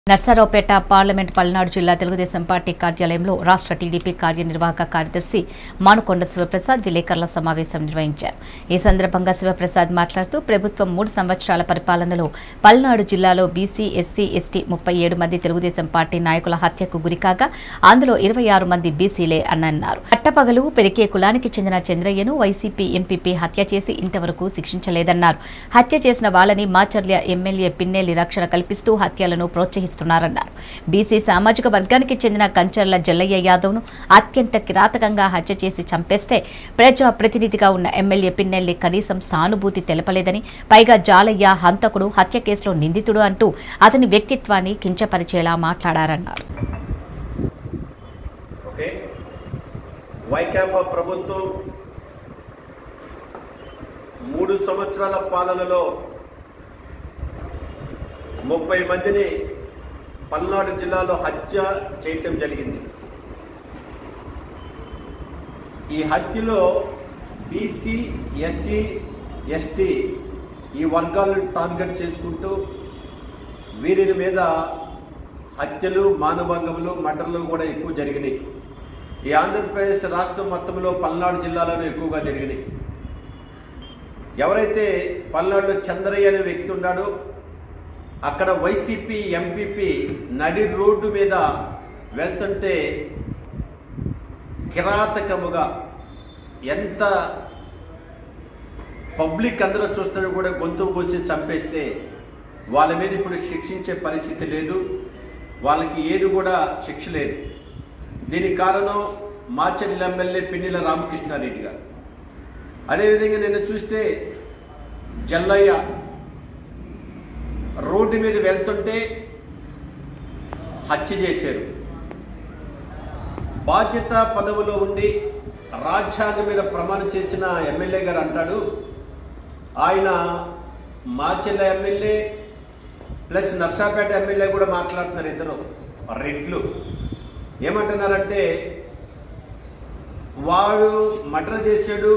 Narasaraopet parliament Palnadu జిల్లా Telugu Desam party కార్యాలయంలో రాష్ట్ర టీడీపీ కార్యనిర్వాహక కార్యదర్శి మానుకొండ శివప్రసాద్ విలేకరుల సమావేశం నిర్వహించారు ఈ సందర్భంగా శివప్రసాద్ మాట్లాడుతూ ప్రభుత్వం మూడు సంవత్సరాల పరిపాలనలో పల్నాడు జిల్లాలో బీసీ ఎస్సీ ఎస్టీ ముప్పై ఏడు మంది తెలుగుదేశం పార్టీ నాయకుల హత్యకు గురికాగా అందులో ఇరవై ఆరు మంది బీసీలే అని అన్నారు పట్టపగలు పెరికే కులానికి చెందిన చంద్రయ్యను వైసీపీ ఎంపీపీ హత్య చేసి ఇంతవరకు శిక్షించలేదన్నారు హత్య చేసిన వాళ్ళని మాచర్ల ఎమ్మెల్యే పిన్నెల్లి రక్షణ కల్పిస్తూ హత్యలను ప్రోత్సహిస్తున్నారన్నారు బీసీ సామాజిక వర్గానికి చెందిన కంచర్ల జల్లయ్య యాదవ్ను అత్యంత కిరాతకంగా హత్య చేసి చంపేస్తే ప్రజా ప్రతినిధిగా ఉన్న ఎమ్మెల్యే పిన్నెల్లి కనీసం సానుభూతి తెలపలేదని పైగా జాలయ్య హంతకుడు హత్య కేసులో నిందితుడు అంటూ అతని వ్యక్తిత్వాన్ని కించపరిచేలా మాట్లాడారన్నారు ఓకే వైకాపా ప్రభుత్వం మూడు సంవత్సరాల పాలనలో ముప్పై మందిని పల్నాడు జిల్లాలో హత్య చేయటం జరిగింది ఈ హత్యలో బీసీ ఎస్సీ ఎస్టీ ఈ వర్గాలను టార్గెట్ చేసుకుంటూ వీరి మీద హత్యలు మానభంగములు మర్డర్లు కూడా ఎక్కువ జరిగినాయి ఈ ఆంధ్రప్రదేశ్ రాష్ట్రం మొత్తంలో పల్నాడు జిల్లాలోనే ఎక్కువగా జరిగినాయి ఎవరైతే పల్నాడులో చంద్రయ్య అనే వ్యక్తి ఉన్నాడో అక్కడ వైసీపీ ఎంపీపీ నడి రోడ్డు మీద వెళ్తుంటే కిరాతకముగా ఎంత పబ్లిక్ అందరూ చూస్తున్నా కూడా గొంతు కోసి చంపేస్తే వాళ్ళ మీద ఇప్పుడు శిక్షించే పరిస్థితి లేదు వాళ్ళకి ఏది కూడా శిక్ష లేదు దీనికి కారణం మాచర్ల ఎమ్మెల్యే పిన్నిల రామకృష్ణారెడ్డి గారు అదేవిధంగా నిన్న చూస్తే జల్లయ్య రోడ్డు మీద వెళ్తుంటే హత్య చేశారు బాధ్యత పదవిలో ఉండి రాజ్యాంగం మీద ప్రమాణం చేసిన ఎమ్మెల్యే గారు అంటాడు ఆయన Macherla MLA plus Narsapeta MLA కూడా మాట్లాడుతున్నారు ఇద్దరు రెడ్లు ఏమంటున్నారంటే వాడు మర్డర్ చేశాడు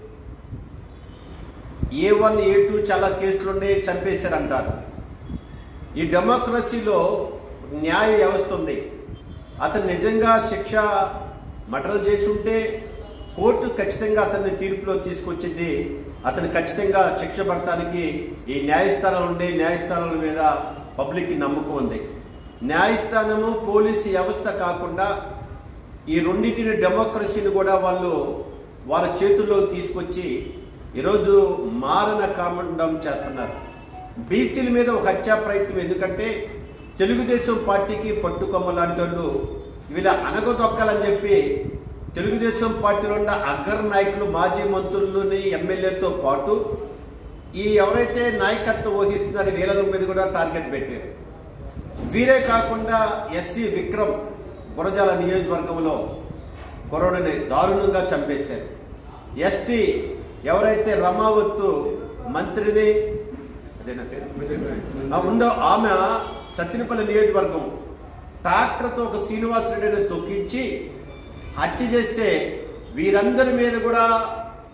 ఏ వన్ ఏ టూ చాలా కేసులుండే చంపేశారంటారు ఈ డెమోక్రసీలో న్యాయ వ్యవస్థ ఉంది అతను నిజంగా శిక్ష మర్డర్ చేసి ఉంటే కోర్టు ఖచ్చితంగా అతన్ని తీర్పులో తీసుకొచ్చింది అతను ఖచ్చితంగా శిక్ష పడటానికి ఈ న్యాయస్థానాలు ఉండే న్యాయస్థానాల మీద పబ్లిక్ నమ్మకం ఉంది న్యాయస్థానము పోలీసు వ్యవస్థ కాకుండా ఈ రెండింటిని డెమోక్రసీని కూడా వాళ్ళు వాళ్ళ చేతుల్లో తీసుకొచ్చి ఈరోజు మారణ కామండం చేస్తున్నారు బీసీల మీద ఒక హత్యా ప్రయత్నం ఎందుకంటే తెలుగుదేశం పార్టీకి పట్టుకొమ్మ లాంటి వాళ్ళు వీళ్ళ అనగదొక్కాలని చెప్పి తెలుగుదేశం పార్టీలో ఉన్న అగ్ర నాయకులు మాజీ మంత్రులని ఎమ్మెల్యేలతో పాటు ఈ ఎవరైతే నాయకత్వం వహిస్తున్నారో వీళ్ళ మీద కూడా టార్గెట్ పెట్టారు వీరే కాకుండా ఎస్సీ విక్రమ్ గురజాల నియోజకవర్గంలో కరోనాని దారుణంగా చంపేశారు ఎస్టీ ఎవరైతే రమావత్తు మంత్రిని అదేనా పేరు ఆ ఉందో ఆమె సత్తినపల్లి నియోజకవర్గం ట్రాక్టర్తో ఒక శ్రీనివాసరెడ్డిని తొక్కించి హత్య చేస్తే వీరందరి మీద కూడా